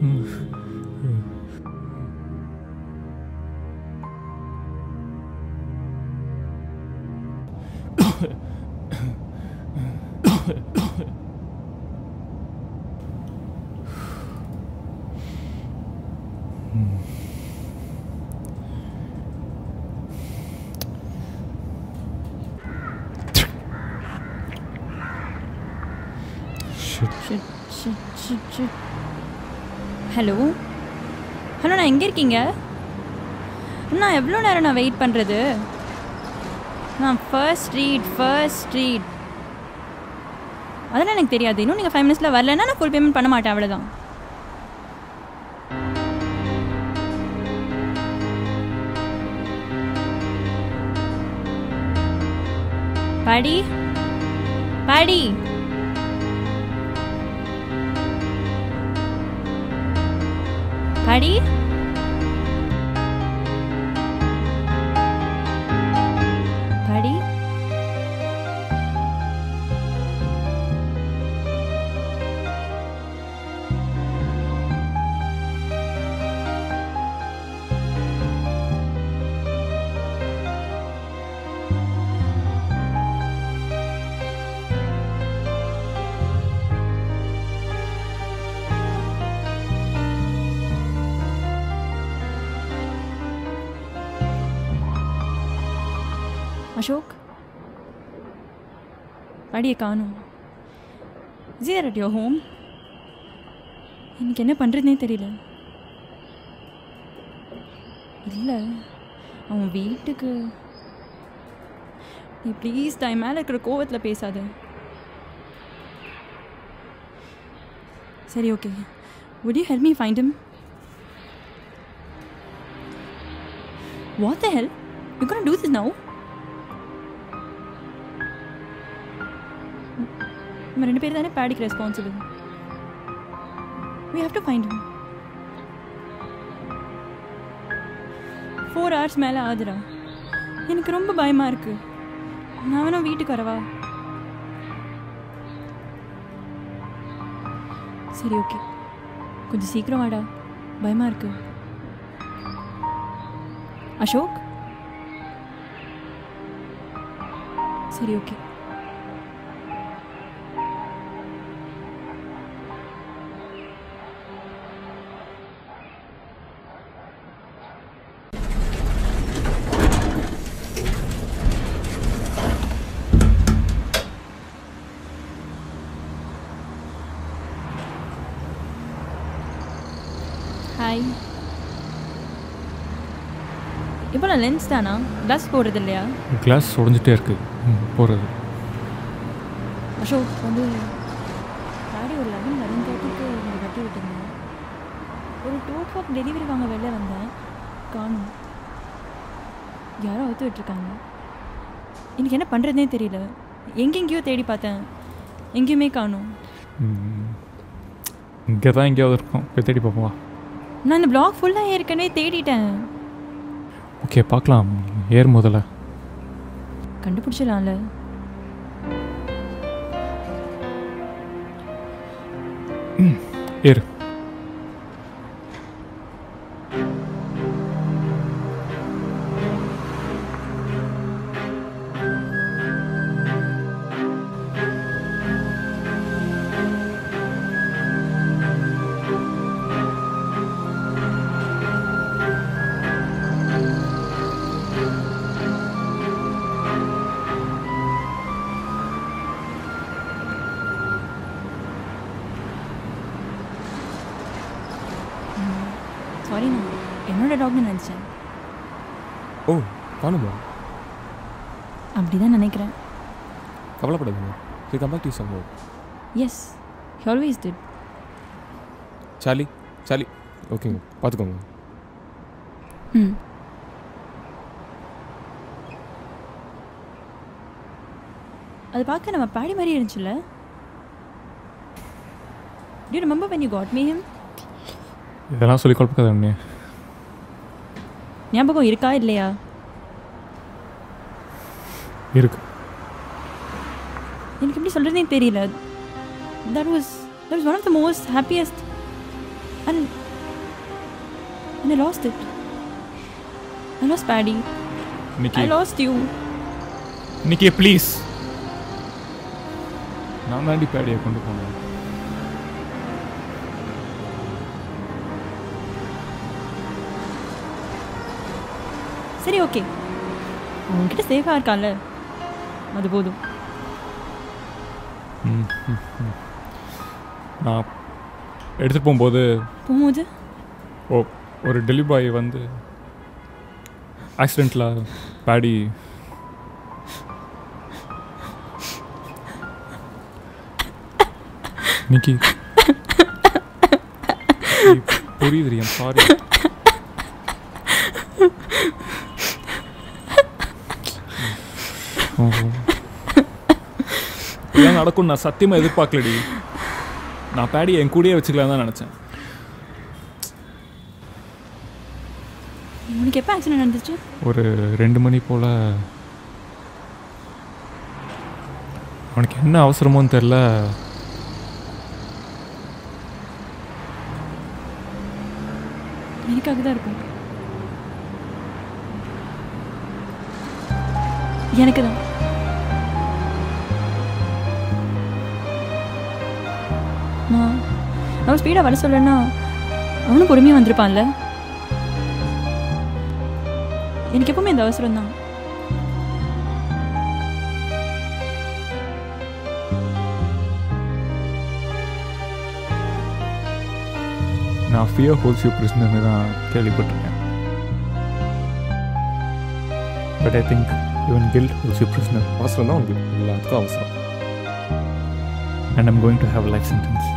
Hello hello நான் எங்கே இருக்கீங்க நான் எவ்வளோ நேரம் நான் வெயிட் பண்ணுறது நான் ஃபர்ஸ்ட் ஸ்ட்ரீட் ஃபர்ஸ்ட் ஸ்ட்ரீட் அதெல்லாம் எனக்கு தெரியாது இன்னும் நீங்கள் ஃபைவ் மினிட்ஸில் வரலன்னா நான் ஃபுல் பேமெண்ட் பண்ண மாட்டேன் அவ்வளோதான் பாடி பாடி பாடி பாடி அசோக் பாடியை காணும் ஜியர் அட் யோர் ஹோம் எனக்கு என்ன பண்ணுறதுனே தெரியல இல்லை அவன் வீட்டுக்கு நீ ப்ளீஸ் டைம் மேலே இருக்கிற கோவத்தில் பேசாத சரி okay would you help me find him what the hell you gonna do this now நம்ம ரெண்டு பேர் தானே பேடிக்கு responsible we have to find him four hours மேலே ஆகுதுடா எனக்கு ரொம்ப பயமாக இருக்கு நான் வேணா வீட்டுக்கு வரவா சரி ஓகே கொஞ்சம் சீக்கிரம் வாடா பயமாக இருக்கு அசோக் சரி ஓகே ஹாய் இப்போ நான் லென்ஸ் தானா கிளாஸ் போடுறது இல்லையா கிளாஸ் உடஞ்சிட்டே இருக்கு போகிறது அசோக் வந்து காடி ஒரு லெவன் லெவன் தேர்ட்டிக்கு இங்கே கட்டி விட்டுருந்தேன் ஒரு டூ ஓ கிளாக் டெலிவரி வாங்க வெளில வந்தேன் காணும் யாரோ அவுத்து விட்டுருக்காங்க எனக்கு என்ன பண்ணுறதுனே தெரியல எங்கெங்கேயோ தேடி பார்த்தேன் எங்கேயுமே காணும் இங்கே தான் எங்கேயாவது இருக்கும் போய் தேடி பார்ப்போம் வா நான் இந்த பிளாக் ஃபுல்லாக ஏற்கனவே தேடிட்டேன் ஓகே பார்க்கலாம் ஏறு முதல்ல கண்டுபிடிச்சிடலாம்ல ஏறு சாரி நான் என்னோட டாக்னு நினச்சேன் ஓ காணுமா அப்படி தான் நினைக்கிறேன் கவலைப்படாதீங்க so come back to some as he always did சாலி சாலி ஓகேங்க பார்த்துக்கோங்க ம் அது பார்க்க நம்ம பாடி மாதிரி இருந்துச்சுல்ல do you remember when you got me him இதெல்லாம் சொல்லி குழப்பக்காத உடனே ஞாபகம் இருக்கா இல்லையா இருக்கு எனக்கு எப்படி சொல்கிறதே தெரியல that was that was one of the most happiest And and I lost it. I lost Paddy. Nikki I lost you. Nikki please நான் தாண்டி பேடியை கொண்டு போனேன் சரி ஓகே உன்கிட்ட சேஃபாக இருக்கான்ல அது போதும் ம், ம், ம். நான் எடுத்துகிட்டு போகும்போது போகும்போது ஓ ஒரு டெலிவரி பாய் வந்து ஆக்சிடெண்ட்டில் பேடி நிக்கி புரியுது ரியம் சாரி இதெல்லாம் நடக்கும் நான் சத்தியமாக எதிர்பார்க்கலடி நான் பேடி என் கூடயே வச்சுக்கலாம் தான் நினச்சேன் உனக்கு எப்போ ஆக்சிடென்ட் நடந்துச்சு ஒரு ரெண்டு மணி போல் அவனுக்கு என்ன அவசரமோன்னு தெரில எனக்காக தான் இருக்கும் எனக்கு தான் நான் அவன் ஸ்பீடாக வர சொல்லனா அவனும் பொறுமையாக வந்திருப்பான்ல எனக்கு எப்பவுமே இந்த அவசரம் தான் நான் ஃபியர் ஹோல்ஸ் யூ பிரிஸ்னர்னு தான் கேள்விப்பட்டிருக்கேன் but I think even guilt holds you prisoner அவசரம் தான் உங்களுக்கு எல்லாத்துக்கும் அவசரம் and I'm going to have life sentence